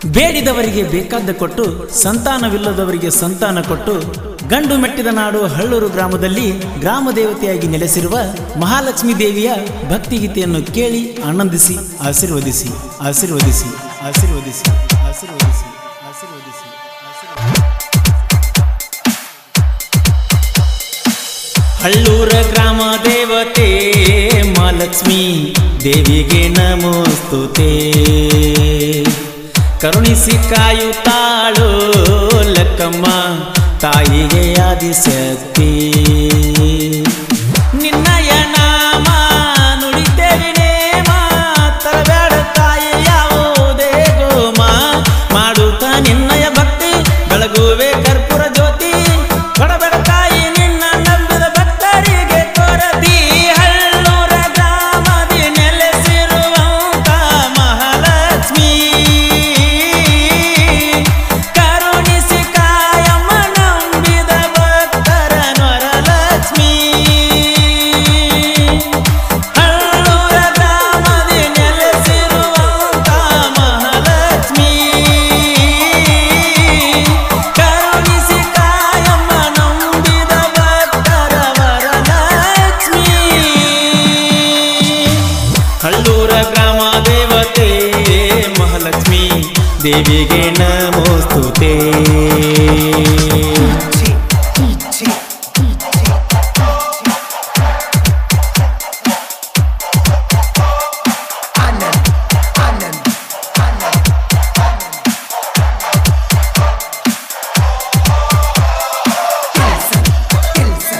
ಬೇಡಿದವರಿಗೆ ಬೇಕಾದ ಕೊಟ್ಟು ಸಂತಾನವಿಲ್ಲದವರಿಗೆ ಸಂತಾನ ಕೊಟ್ಟು ಗಂಡು ಮೆಟ್ಟಿದ ನಾಡು ಹಳ್ಳೂರು ಗ್ರಾಮದಲ್ಲಿ ಗ್ರಾಮ ದೇವತೆಯಾಗಿ ನೆಲೆಸಿರುವ ಮಹಾಲಕ್ಷ್ಮೀ ದೇವಿಯ ಭಕ್ತಿಗೀತೆಯನ್ನು ಕೇಳಿ ಆನಂದಿಸಿ ಆಶೀರ್ವದಿಸಿ ಆಶೀರ್ವದಿಸಿ ಆಶೀರ್ವದಿಸಿ ಆಶೀರ್ವದಿಸಿ ಆಶೀರ್ವದಿಸಿ ಹಳ್ಳೂರ ಗ್ರಾಮ ದೇವತೆ ಮಹಾಲಕ್ಷ್ಮಿ ದೇವಿಗೆ ನಮೋಸ್ತುತೆ ಕರುಣಿಸಿ ಕಾಯುತ್ತಾಳು ಲಕ್ಕಮ್ಮ ತಾಯಿಗೆ ಆದಿಶಕ್ತಿ ನಿನ್ನಯ ನಾಮ ನುಡಿತೇವೆ ನೇಮ ತರಬೇಡ ತಾಯಿ ಯಾವುದೇ ಗೋಮ ಮಾಡುತ್ತ ನಿನ್ನಯ ಭಕ್ತಿ ಬೆಳಗುವೆ ಕರ್ಪೂರ ಜ್ಯೋತಿ ಕೊಡಬೇಡ ತಾಯಿ ನಿನ್ನ ನಂಬಿದ ಭಕ್ತರಿಗೆ ಕೊರತಿ ಹಳ್ಳೂರ ಗ್ರಾಮದಿ ನೆಲೆಸಿರುವಂತ ಮಹಾಲಕ್ಷ್ಮಿ ಕರುಣಿಸಿ ಕಾಯಮ್ಮ ನಂಬಿದ ಭಕ್ತರ ನೊರಲಕ್ಷ್ಮಿ ಹಳ್ಳೂರ ಗ್ರಾಮದಿ ನೆಲೆಸಿರುವಂತ ಮಹಾಲಕ್ಷ್ಮಿ ಕರುಣಿಸಿ ಕಾಯಮ್ಮ ನಂಬಿದ ಭಕ್ತರ ವರಲಕ್ಷ್ಮಿ ಹಳ್ಳೂರ ಗ್ರಾಮ ದೇವತೆ ಮಹಾಲಕ್ಷ್ಮಿ ದೇವಿಗೆ ನಮೋಸ್ತುತೆ Anand, Anand, Anand, Tilson, Tilson,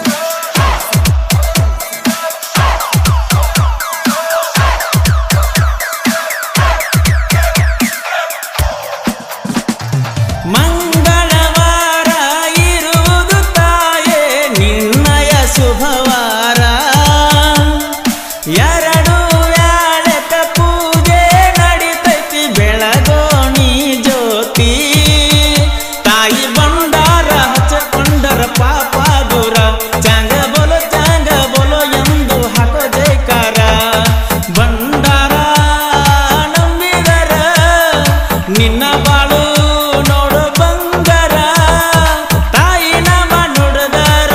ಮಂಗಳವಾರ ಇರುವುದು ತಾಯೇ ನಿನ್ನಯ ಶುಭವಾರ ಎರಡು ವ್ಯಾಳಕ ಪೂಜೆ ನಡಿತೈತಿ ಬೆಳಗೋಣಿ ಜ್ಯೋತಿ ತಾಯಿ ಬಂಡಾರ ಹಚ್ಚಕೊಂಡರ ಪಾಪ ದೂರ ಚಾಂಗ ಬೋಲೋ ಚಾಂಗ ಬೋಲೋ ಎಂದು ಹಾಕೋ ಜೈಕಾರ ಬಂಡಾರ ನಂಬಿದರ ನಿನ್ನ ಬಾಳು ನೋಡು ಬಂಗಾರ ತಾಯಿ ನಾಮ ನುಡಿದರ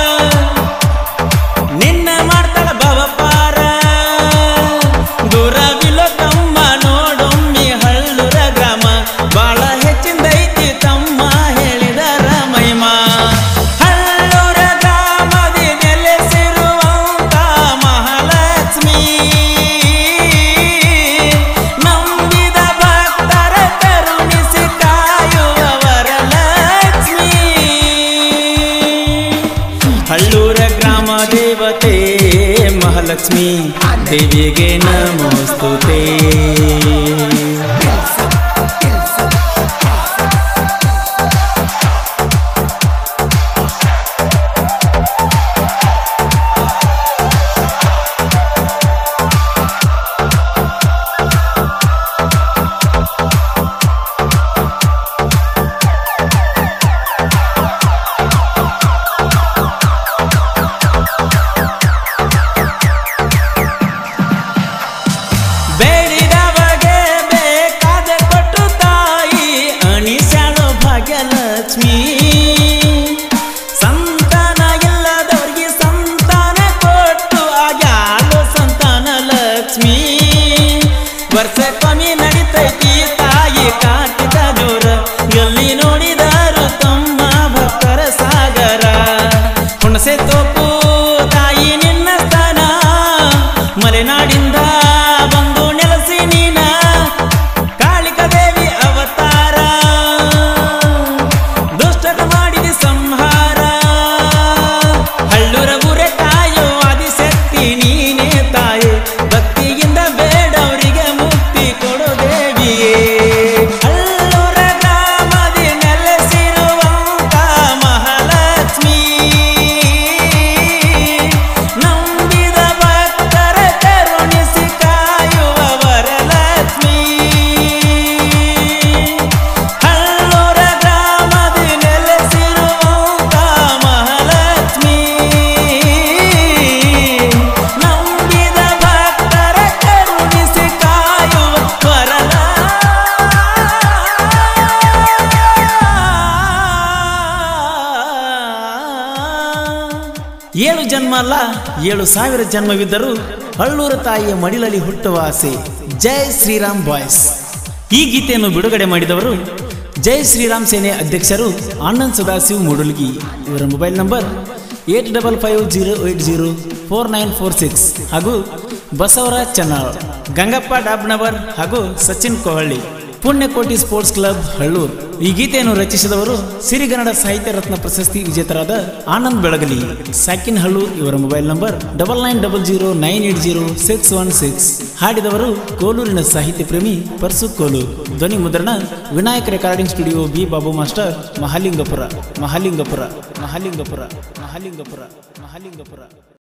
ನಿನ್ನ ಮಾಡ್ತಾಳ ಭವಪಾರ ದೂರವಿಲ್ಲೋ ತಮ್ಮ ನೋಡೊಮ್ಮಿ ಹಳ್ಳೂರ ಗ್ರಾಮ ಬಾಳ ಹೆಚ್ಚಿಂದೈತಿ ತಮ್ಮ ಹೇಳಿದರ ಮಹಿಮಾ ಹಳ್ಳೂರ ಗ್ರಾಮದಿ ನೆಲೆಸಿರುವಂತ ಮಹಾಲಕ್ಷ್ಮಿ ನಂಬಿದ ಭಕ್ತರ ಕರುಣಿಸಿ ಕಾಯುವವರ ಲಕ್ಷ್ಮಿ ಹಳ್ಳೂರ ಗ್ರಾಮ ದೇವತೆ ಮಹಾಲಕ್ಷ್ಮಿ ದೇವಿಗೆ ನಮೋಸ್ತುತೆ Tilson, Tilson. ಬೇಡಿದವ ಏಳು ಜನ್ಮ ಅಲ್ಲ ಏಳು ಸಾವಿರ ಜನ್ಮವಿದ್ದರೂ ಹಳ್ಳೂರ ತಾಯಿಯ ಮಡಿಲಲ್ಲಿ ಹುಟ್ಟುವ ಆಸೆ ಜೈ ಶ್ರೀರಾಮ್ ಬಾಯ್ಸ್ ಈ ಗೀತೆಯನ್ನು ಬಿಡುಗಡೆ ಮಾಡಿದವರು ಜೈ ಶ್ರೀರಾಮ್ ಸೇನೆ ಅಧ್ಯಕ್ಷರು ಆನಂದ್ ಸದಾಶಿವ್ ಮೂಡುಲ್ಗಿ ಇವರ mobile number eight double five zero eight zero four nine four six ಹಾಗೂ ಬಸವರಾಜ್ ಚನ್ನಾಳ್ ಗಂಗಪ್ಪ ಡಾಬ್ನವರ್ ಹಾಗೂ ಸಚಿನ್ ಕೊಹಳ್ಳಿ ಪುಣ್ಯಕೋಟಿ ಸ್ಪೋರ್ಟ್ಸ್ ಕ್ಲಬ್ ಹಳ್ಳೂರ್ ಈ ಗೀತೆಯನ್ನು ರಚಿಸಿದವರು ಸಿರಿಗನ್ನಡ ಸಾಹಿತ್ಯ ರತ್ನ ಪ್ರಶಸ್ತಿ ವಿಜೇತರಾದ ಆನಂದ್ ಬೆಳಗಲಿ ಸಾಕಿನ್ ಹಳ್ಳೂರ್ ಇವರ mobile number double nine double zero nine eight zero six one six ಹಾಡಿದವರು ಕೋಲೂರಿನ ಸಾಹಿತ್ಯ ಪ್ರೇಮಿ ಪರ್ಸು ಕೋಲೂರ್ ಧ್ವನಿ ಮುದ್ರಣ Vinayak recording studio B Babu master Mahalingapura Mahalingapura Mahalingapura Mahalingapura Mahalingapura